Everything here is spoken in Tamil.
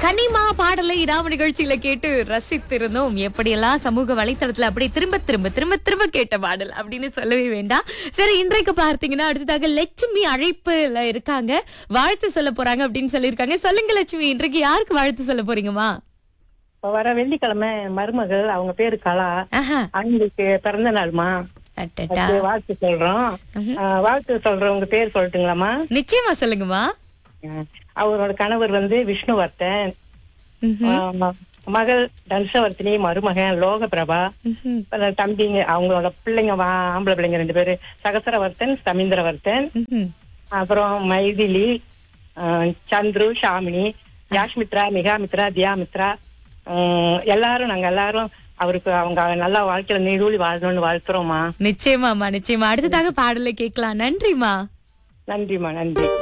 கனிமா பாடலை இராம நிகழ்ச்சியில கேட்டு ரசித்திருந்தோம் எப்படியெல்லாம் சமூக வலைத்தளத்துல அப்படி திரும்ப திரும்ப திரும்ப திரும்ப கேட்ட பாடல் அப்படின்னு சொல்லவே வேண்டாம் சரி இன்றைக்கு பார்த்தீங்கன்னா அடுத்ததாக லட்சுமி அழைப்புல இருக்காங்க வாழ்த்து சொல்ல போறாங்க அப்படின்னு சொல்லியிருக்காங்க சொல்லுங்க லட்சுமி இன்றைக்கு யாருக்கு வாழ்த்து சொல்ல போறீங்கம்மா இப்ப வர வெள்ளிக்கிழமை மருமகள் அவங்க பேரு கலா ஆஹா அவங்களுக்கு பிறந்த நாள்மா அட்டட்டா. அதுக்கு வாழ்த்து சொல்றோம் ஆஹ் வாழ்த்து சொல்றவங்க பேர் சொல்லட்டுங்களாம்மா நிச்சயமா சொல்லுங்கம்மா ஆஹ் அவரோட கணவர் வந்து விஷ்ணுவர்த்தன் ஆஹ் ம- மகள் தனுஷவர்த்தினி மருமகன் லோகபிரபா ம்ஹும். அப்புறம் தம்பிங்க அவங்களோட பிள்ளைங்க வா- ஆம்பளை பிள்ளைங்க ரெண்டு பேரு சகசரவர்த்தன் சமீந்திரவர்த்தன் ம்ஹும். அப்புறம் மைதிலி ஆஹ் சந்துரு ஷாமினி யாஷ்மித்ரா மிகாமித்ரா தியாமித்ரா ஆஹ் எல்லாரும் நாங்க எல்லாரும் அவருக்கு அவங்க நல்லா வாழ்க்கையில நீடூழி வாழணும்னு வாழ்த்துறோம்மா நிச்சயமாம்மா நிச்சயமா அடுத்ததாக பாடலை கேட்கலாம் நன்றிமா நன்றிம்மா நன்றி